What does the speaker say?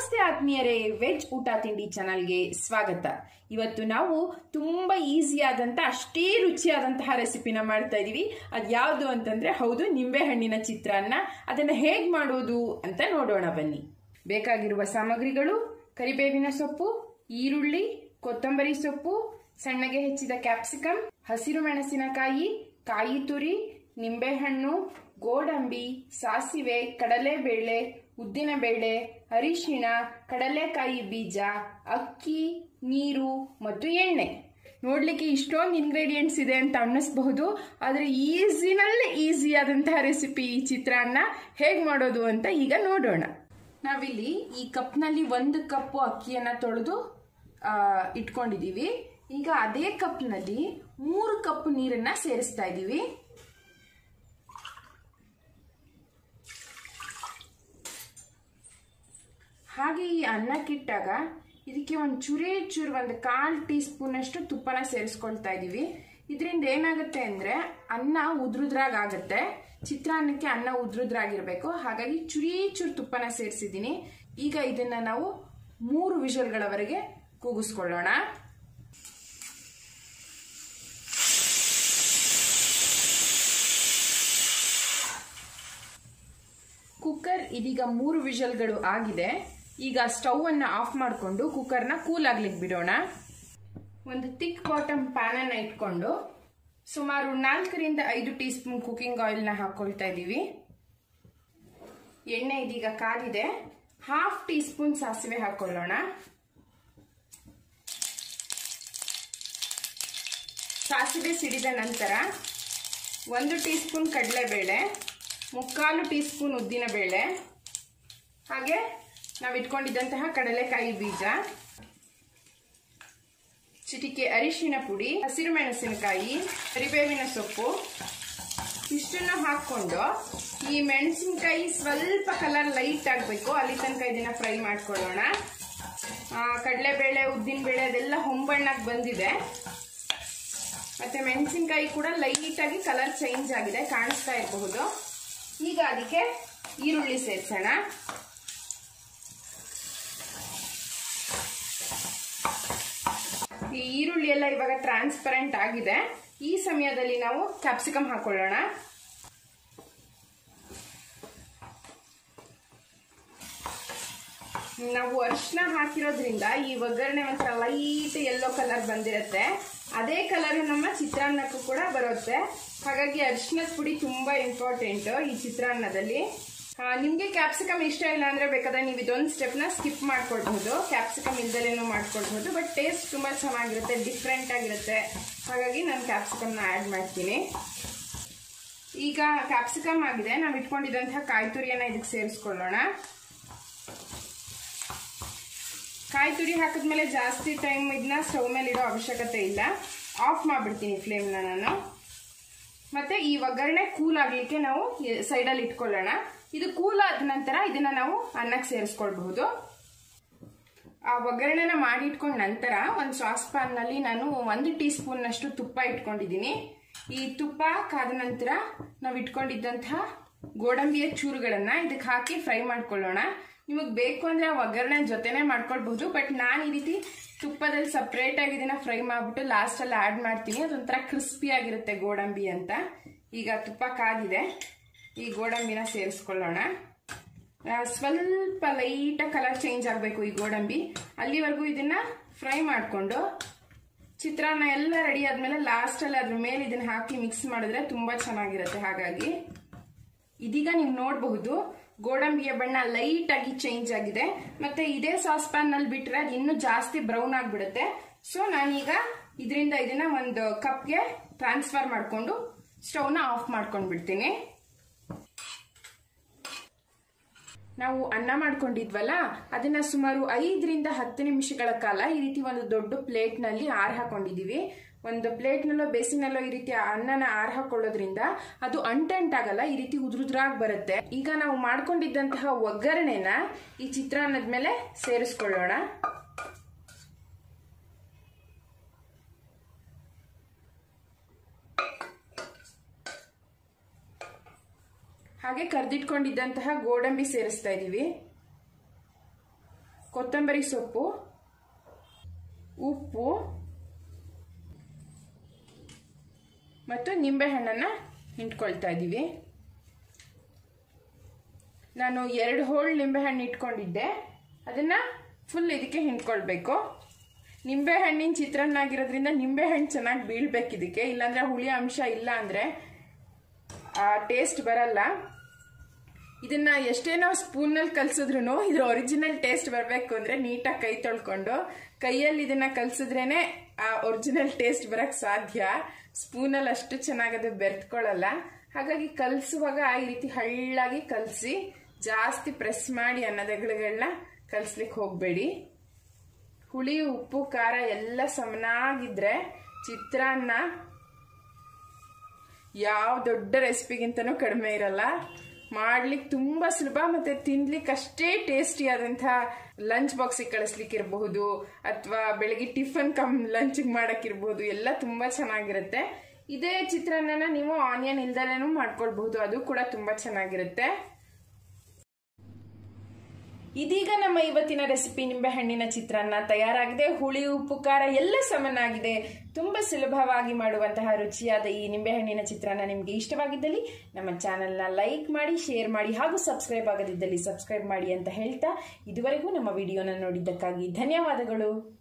ನಮಸ್ತೆ ಆತ್ಮೀಯರೇ ವೆಜ್ ಊಟ ತಿಂಡಿ ಚಾನಲ್ಗೆ ಸ್ವಾಗತ ಇವತ್ತು ನಾವು ತುಂಬಾ ಈಸಿ ಆದಂತ ಅಷ್ಟೇ ರುಚಿಯಾದಂತಹ ರೆಸಿಪಿನ ಮಾಡ್ತಾ ಇದೀವಿ ಅದು ಯಾವುದು ಅಂತಂದ್ರೆ ಹೌದು ನಿಂಬೆ ಹಣ್ಣಿನ ಚಿತ್ರಾನ್ನ ಅದನ್ನ ಹೇಗ್ ಮಾಡೋದು ಅಂತ ನೋಡೋಣ ಬನ್ನಿ ಬೇಕಾಗಿರುವ ಸಾಮಗ್ರಿಗಳು ಕರಿಬೇವಿನ ಸೊಪ್ಪು ಈರುಳ್ಳಿ ಕೊತ್ತಂಬರಿ ಸೊಪ್ಪು ಸಣ್ಣಗೆ ಹೆಚ್ಚಿದ ಕ್ಯಾಪ್ಸಿಕಮ್ ಹಸಿರು ಮೆಣಸಿನಕಾಯಿ ಕಾಯಿ ತುರಿ ನಿಂಬೆಹಣ್ಣು ಗೋಡಂಬಿ ಸಾಸಿವೆ ಕಡಲೆಬೇಳೆ ಉದ್ದಿನಬೇಳೆ ಅರಿಶಿಣ ಕಡಲೆಕಾಯಿ ಬೀಜ ಅಕ್ಕಿ ನೀರು ಮತ್ತು ಎಣ್ಣೆ ನೋಡ್ಲಿಕ್ಕೆ ಇಷ್ಟೊಂದು ಇಂಗ್ರೀಡಿಯೆಂಟ್ಸ್ ಇದೆ ಅಂತ ಅನ್ನಿಸ್ಬಹುದು ಆದರೆ ಈಸಿನಲ್ಲೇ ಈಸಿ ಆದಂತಹ ರೆಸಿಪಿ ಈ ಚಿತ್ರಾನ್ನ ಹೇಗೆ ಮಾಡೋದು ಅಂತ ಈಗ ನೋಡೋಣ ನಾವಿಲ್ಲಿ ಈ ಕಪ್ನಲ್ಲಿ ಒಂದು ಕಪ್ಪು ಅಕ್ಕಿಯನ್ನ ತೊಳೆದು ಆ, ಇಟ್ಕೊಂಡಿದೀವಿ ಈಗ ಅದೇ ಕಪ್ನಲ್ಲಿ ಮೂರು ಕಪ್ ನೀರನ್ನ ಸೇರಿಸ್ತಾ ಇದ್ದೀವಿ ಹಾಗೆ ಈ ಅನ್ನಕ್ಕಿಟ್ಟಾಗ ಇದಕ್ಕೆ ಒಂದು ಚೂರೇ ಚೂರು ಒಂದು ಕಾಲು ಟೀ ಸ್ಪೂನ್ ಅಷ್ಟು ತುಪ್ಪನ ಸೇರಿಸ್ಕೊಳ್ತಾ ಇದೀವಿ ಇದರಿಂದ ಏನಾಗುತ್ತೆ ಅಂದ್ರೆ ಅನ್ನ ಉದ್ರುದ್ರಾಗ ಆಗುತ್ತೆ ಚಿತ್ರಾನ್ನಕ್ಕೆ ಅನ್ನ ಉದ್ರುದ್ರಾಗಿರ್ಬೇಕು ಹಾಗಾಗಿ ಚುರಿ ಚೂರು ತುಪ್ಪನ ಸೇರಿಸಿದ್ದೀನಿ ಈಗ ಇದನ್ನ ನಾವು ಮೂರು ವಿಷಲ್ಗಳವರೆಗೆ ಕೂಗಿಸ್ಕೊಳ್ಳೋಣ ಕುಕ್ಕರ್ ಇದೀಗ ಮೂರು ವಿಷಲ್ಗಳು ಆಗಿದೆ ಈಗ ಸ್ಟವ್ ಅನ್ನ ಆಫ್ ಮಾಡಿಕೊಂಡು ಕುಕ್ಕರ್ನ ಕೂಲ್ ಆಗ್ಲಿಕ್ಕೆ ಬಿಡೋಣ ಒಂದು ತಿಕ್ ಬಾಟಮ್ ಪ್ಯಾನ್ ಅನ್ನ ಇಟ್ಕೊಂಡು ಸುಮಾರು ನಾಲ್ಕರಿಂದ ಐದು ಟೀ ಸ್ಪೂನ್ ಕುಕಿಂಗ್ ಆಯಿಲ್ನ ಹಾಕೊಳ್ತಾ ಇದ್ದೀವಿ ಎಣ್ಣೆ ಇದೀಗ ಕಾದಿದೆ ಹಾಫ್ ಟೀ ಸ್ಪೂನ್ ಸಾಸಿವೆ ಹಾಕೊಳ್ಳೋಣ ಸಾಸಿವೆ ಸಿಡಿದ ನಂತರ ಒಂದು ಟೀ ಸ್ಪೂನ್ ಕಡಲೆಬೇಳೆ ಮುಕ್ಕಾಲು ಟೀ ಸ್ಪೂನ್ ಉದ್ದಿನ ಬೇಳೆ ಹಾಗೆ ನಾವು ಇಟ್ಕೊಂಡಿದ್ದಂತಹ ಕಡಲೆಕಾಯಿ ಬೀಜ ಚಿಟಿಕೆ ಅರಿಶಿನ ಪುಡಿ ಹಸಿರು ಮೆಣಸಿನಕಾಯಿ ಕರಿಬೇವಿನ ಸೊಪ್ಪು ಇಷ್ಟನ್ನು ಹಾಕೊಂಡು ಈ ಮೆಣಸಿನಕಾಯಿ ಸ್ವಲ್ಪ ಕಲರ್ ಲೈಟ್ ಆಗಬೇಕು ಅಲ್ಲಿ ತನಕ ಇದನ್ನ ಫ್ರೈ ಮಾಡ್ಕೊಳ್ಳೋಣ ಕಡಲೆಬೇಳೆ ಉದ್ದಿನಬೇಳೆ ಅದೆಲ್ಲ ಹೊಂಬಣ್ಣಕ್ಕೆ ಬಂದಿದೆ ಮತ್ತೆ ಮೆಣಸಿನಕಾಯಿ ಕೂಡ ಲೈಟ್ ಆಗಿ ಕಲರ್ ಚೇಂಜ್ ಆಗಿದೆ ಕಾಣಿಸ್ತಾ ಇರಬಹುದು ಈಗ ಅದಕ್ಕೆ ಈರುಳ್ಳಿ ಸೇರಿಸೋಣ ಈ ಈರುಳ್ಳಿ ಎಲ್ಲ ಇವಾಗ ಟ್ರಾನ್ಸ್ಪರೆಂಟ್ ಆಗಿದೆ ಈ ಸಮಯದಲ್ಲಿ ನಾವು ಕ್ಯಾಪ್ಸಿಕಮ್ ಹಾಕೊಳ್ಳೋಣ ನಾವು ಅರಿಶಿನ ಹಾಕಿರೋದ್ರಿಂದ ಈ ಒಗ್ಗರಣೆ ಒಂಥರ ಲೈಟ್ ಯೆಲ್ಲೋ ಕಲರ್ ಬಂದಿರುತ್ತೆ ಅದೇ ಕಲರ್ ನಮ್ಮ ಚಿತ್ರಾನ್ನಕ್ಕೂ ಕೂಡ ಬರುತ್ತೆ ಹಾಗಾಗಿ ಅರಿಶಿನದ ಪುಡಿ ತುಂಬಾ ಇಂಪಾರ್ಟೆಂಟ್ ಈ ಚಿತ್ರಾನ್ನದಲ್ಲಿ ಆ, ನಿಮ್ಗೆ ಕ್ಯಾಪ್ಸಿಕಮ್ ಇಷ್ಟ ಇಲ್ಲ ಅಂದ್ರೆ ಬೇಕಾದ್ರೆ ನೀವು ಇದೊಂದು ಸ್ಟೆಪ್ನ ಸ್ಕಿಪ್ ಮಾಡ್ಕೊಳ್ಬಹುದು ಕ್ಯಾಪ್ಸಿಕಮ್ ಇಲ್ದಲೇನು ಮಾಡ್ಕೊಳ್ಬಹುದು ಬಟ್ ಟೇಸ್ಟ್ ತುಂಬಾ ಚೆನ್ನಾಗಿರುತ್ತೆ ಡಿಫ್ರೆಂಟ್ ಆಗಿರುತ್ತೆ ಹಾಗಾಗಿ ನಾನು ಕ್ಯಾಪ್ಸಿಕಮ್ನ ಆ್ಯಡ್ ಮಾಡ್ತೀನಿ ಈಗ ಕ್ಯಾಪ್ಸಿಕಮ್ ಆಗಿದೆ ನಾವು ಇಟ್ಕೊಂಡಿದ್ದಂತಹ ಕಾಯಿ ತುರಿಯನ್ನ ಇದಕ್ಕೆ ಸೇರಿಸ್ಕೊಳ್ಳೋಣ ಕಾಯಿ ತುರಿ ಹಾಕಿದ್ಮೇಲೆ ಜಾಸ್ತಿ ಟೈಮ್ ಇದನ್ನ ಸ್ಟವ್ ಮೇಲೆ ಇಡೋ ಅವಶ್ಯಕತೆ ಇಲ್ಲ ಆಫ್ ಮಾಡ್ಬಿಡ್ತೀನಿ ಫ್ಲೇಮ್ನ ನಾನು ಮತ್ತೆ ಈ ಒಗ್ಗರಣೆ ಕೂಲ್ ಆಗ್ಲಿಕ್ಕೆ ನಾವು ಸೈಡಲ್ಲಿ ಇಟ್ಕೊಳ್ಳೋಣ ಇದು ಕೂಲ್ ಆದ ನಂತರ ಇದನ್ನ ನಾವು ಅನ್ನಕ್ಕೆ ಸೇರಿಸ್ಕೊಳ್ಬಹುದು ಆ ಒಗ್ಗರಣೆನ ಮಾಡಿ ಇಟ್ಕೊಂಡ ನಂತರ ಒಂದು ಸಾಸ್ ಪ್ಯಾನ್ ನಲ್ಲಿ ನಾನು ಒಂದು ಟೀ ಸ್ಪೂನ್ ನಷ್ಟು ತುಪ್ಪ ಇಟ್ಕೊಂಡಿದ್ದೀನಿ ಈ ತುಪ್ಪ ಕಾದ ನಂತರ ನಾವು ಇಟ್ಕೊಂಡಿದ್ದಂತಹ ಗೋಡಂಬಿಯ ಚೂರುಗಳನ್ನ ಇದಕ್ಕೆ ಹಾಕಿ ಫ್ರೈ ಮಾಡ್ಕೊಳ್ಳೋಣ ನಿಮಗೆ ಬೇಕು ಅಂದ್ರೆ ಆ ಒಗ್ಗರಣೆ ಜೊತೆನೆ ಮಾಡ್ಕೊಳ್ಬಹುದು ಬಟ್ ನಾನು ಈ ರೀತಿ ತುಪ್ಪದಲ್ಲಿ ಸಪ್ರೇಟ್ ಆಗಿ ಇದನ್ನ ಫ್ರೈ ಮಾಡ್ಬಿಟ್ಟು ಲಾಸ್ಟ್ ಅಲ್ಲಿ ಆಡ್ ಮಾಡ್ತೀನಿ ಅದೊಂಥರ ಕ್ರಿಸ್ಪಿ ಆಗಿರುತ್ತೆ ಗೋಡಂಬಿ ಅಂತ ಈಗ ತುಪ್ಪ ಕಾದಿದೆ ಈ ಗೋಡಂಬಿನ ಸೇರಿಸ್ಕೊಳ್ಳೋಣ ಆ, ಸ್ವಲ್ಪ ಲೈಟ್ ಕಲರ್ ಚೇಂಜ್ ಆಗಬೇಕು ಈ ಗೋಡಂಬಿ ಅಲ್ಲಿವರೆಗೂ ಇದನ್ನ ಫ್ರೈ ಮಾಡಿಕೊಂಡು ಚಿತ್ರಾನ್ನ ಎಲ್ಲ ರೆಡಿ ಆದ್ಮೇಲೆ ಲಾಸ್ಟ್ ಅಲ್ಲಿ ಅದ್ರ ಮೇಲೆ ಇದನ್ನ ಹಾಕಿ ಮಿಕ್ಸ್ ಮಾಡಿದ್ರೆ ತುಂಬಾ ಚೆನ್ನಾಗಿರುತ್ತೆ ಹಾಗಾಗಿ ಇದೀಗ ನೀವು ನೋಡಬಹುದು ಗೋಡಂಬಿಯ ಬಣ್ಣ ಲೈಟ್ ಆಗಿ ಚೇಂಜ್ ಆಗಿದೆ ಮತ್ತೆ ಇದೇ ಸಾಸ್ ಪ್ಯಾನ್ ನಲ್ಲಿ ಬಿಟ್ರೆ ಅದು ಇನ್ನೂ ಜಾಸ್ತಿ ಬ್ರೌನ್ ಆಗಿಬಿಡುತ್ತೆ ಸೊ ನಾನೀಗ ಇದರಿಂದ ಇದನ್ನ ಒಂದು ಕಪ್ಗೆ ಟ್ರಾನ್ಸ್ಫರ್ ಮಾಡಿಕೊಂಡು ಸ್ಟವ್ನ ಆಫ್ ಮಾಡ್ಕೊಂಡು ಬಿಡ್ತೀನಿ ನಾವು ಅನ್ನ ಮಾಡ್ಕೊಂಡಿದ್ವಲ್ಲ ಅದನ್ನ ಸುಮಾರು ಐದರಿಂದ ಹತ್ತು ನಿಮಿಷಗಳ ಕಾಲ ಈ ರೀತಿ ಒಂದು ದೊಡ್ಡ ಪ್ಲೇಟ್ ನಲ್ಲಿ ಆರ್ ಹಾಕೊಂಡಿದೀವಿ ಒಂದು ಪ್ಲೇಟ್ನಲ್ಲೋ ಬೇಸಿನಲ್ಲೋ ಈ ರೀತಿ ಅನ್ನನ ಆರ್ ಹಾಕೊಳ್ಳೋದ್ರಿಂದ ಅದು ಅಂಟಂಟಾಗಲ್ಲ ಈ ರೀತಿ ಉದ್ರುದ್ರಾಗ್ ಬರುತ್ತೆ ಈಗ ನಾವು ಮಾಡ್ಕೊಂಡಿದ್ದಂತಹ ಒಗ್ಗರಣೆನ ಈ ಚಿತ್ರಾನ್ನದ ಮೇಲೆ ಸೇರಿಸ್ಕೊಳ್ಳೋಣ ಹಾಗೆ ಕರ್ದಿಟ್ಕೊಂಡಿದ್ದಂತಹ ಗೋಡಂಬಿ ಸೇರಿಸ್ತಾ ಇದೀವಿ ಕೊತ್ತಂಬರಿ ಸೊಪ್ಪು ಉಪ್ಪು ಮತ್ತು ನಿಂಬೆಹಣ್ಣನ್ನು ಹಿಂಡ್ಕೊಳ್ತಾ ಇದ್ದೀವಿ ನಾನು ಎರಡು ಹೋಳು ನಿಂಬೆಹಣ್ಣು ಇಟ್ಕೊಂಡಿದ್ದೆ ಅದನ್ನು ಫುಲ್ ಇದಕ್ಕೆ ಹಿಂಡ್ಕೊಳ್ಬೇಕು ನಿಂಬೆಹಣ್ಣಿನ ಚಿತ್ರಾನ್ನ ಆಗಿರೋದ್ರಿಂದ ನಿಂಬೆಹಣ್ಣು ಚೆನ್ನಾಗಿ ಬೀಳ್ಬೇಕು ಇದಕ್ಕೆ ಇಲ್ಲಾಂದರೆ ಹುಳಿ ಅಂಶ ಇಲ್ಲ ಅಂದರೆ ಟೇಸ್ಟ್ ಬರಲ್ಲ ಇದನ್ನ ಎಷ್ಟೇ ನಾವು ಸ್ಪೂನಲ್ಲಿ ಕಲ್ಸಿದ್ರು ಇದ್ರ ಒರಿಜಿನಲ್ ಟೇಸ್ಟ್ ಬರಬೇಕು ಅಂದರೆ ನೀಟಾಗಿ ಕೈ ತೊಳ್ಕೊಂಡು ಕೈಯಲ್ಲಿ ಇದನ್ನ ಕಲ್ಸಿದ್ರೇನೆ ಆ ಒರಿಜಿನಲ್ ಟೇಸ್ಟ್ ಬರಕ್ಕೆ ಸಾಧ್ಯ ಸ್ಪೂನಲ್ಲಿ ಅಷ್ಟು ಚೆನ್ನಾಗಿ ಅದು ಬೆರ್ತ್ಕೊಳ್ಳಲ್ಲ ಹಾಗಾಗಿ ಕಲಿಸುವಾಗ ಈ ರೀತಿ ಹಳ್ಳಾಗಿ ಕಲಸಿ ಜಾಸ್ತಿ ಪ್ರೆಸ್ ಮಾಡಿ ಅನ್ನದಗಳನ್ನ ಕಲಿಸ್ಲಿಕ್ಕೆ ಹೋಗಬೇಡಿ ಹುಳಿ ಉಪ್ಪು ಖಾರ ಎಲ್ಲ ಸಮನಾಗಿದ್ರೆ ಚಿತ್ರಾನ್ನ ಯಾವ ದೊಡ್ಡ ರೆಸಿಪಿಗಿಂತನೂ ಕಡಿಮೆ ಇರಲ್ಲ ಮಾಡ್ಲಿಕ್ಕೆ ತುಂಬಾ ಸುಲಭ ಮತ್ತೆ ತಿನ್ಲಿಕ್ಕೆ ಅಷ್ಟೇ ಟೇಸ್ಟಿ ಆದಂಥ ಲಂಚ್ ಬಾಕ್ಸಿಗೆ ಕಳಿಸ್ಲಿಕ್ಕೆ ಇರಬಹುದು ಅಥವಾ ಬೆಳಗ್ಗೆ ಟಿಫನ್ ಕಮ್ ಲಂಚ್ಗೆ ಮಾಡಕ್ಕಿರ್ಬಹುದು ಎಲ್ಲ ತುಂಬಾ ಚೆನ್ನಾಗಿರುತ್ತೆ ಇದೇ ಚಿತ್ರಾನ್ನ ನೀವು ಆನಿಯನ್ ಇಲ್ದಲೇನು ಮಾಡ್ಕೊಳ್ಬಹುದು ಅದು ಕೂಡ ತುಂಬಾ ಚೆನ್ನಾಗಿರುತ್ತೆ ಇದೀಗ ನಮ್ಮ ಇವತ್ತಿನ ರೆಸಿಪಿ ನಿಂಬೆಹಣ್ಣಿನ ಚಿತ್ರಾನ್ನ ತಯಾರಾಗಿದೆ ಹುಳಿ ಉಪ್ಪು ಖಾರ ಎಲ್ಲ ಸಮನಾಗಿದೆ ತುಂಬ ಸುಲಭವಾಗಿ ಮಾಡುವಂತಹ ರುಚಿಯಾದ ಈ ನಿಂಬೆಹಣ್ಣಿನ ಚಿತ್ರಾನ್ನ ನಿಮಗೆ ಇಷ್ಟವಾಗಿದ್ದಲ್ಲಿ ನಮ್ಮ ಚಾನೆಲ್ನ ಲೈಕ್ ಮಾಡಿ ಶೇರ್ ಮಾಡಿ ಹಾಗೂ ಸಬ್ಸ್ಕ್ರೈಬ್ ಆಗದಿದ್ದಲ್ಲಿ ಸಬ್ಸ್ಕ್ರೈಬ್ ಮಾಡಿ ಅಂತ ಹೇಳ್ತಾ ಇದುವರೆಗೂ ನಮ್ಮ ವಿಡಿಯೋನ ನೋಡಿದ್ದಕ್ಕಾಗಿ ಧನ್ಯವಾದಗಳು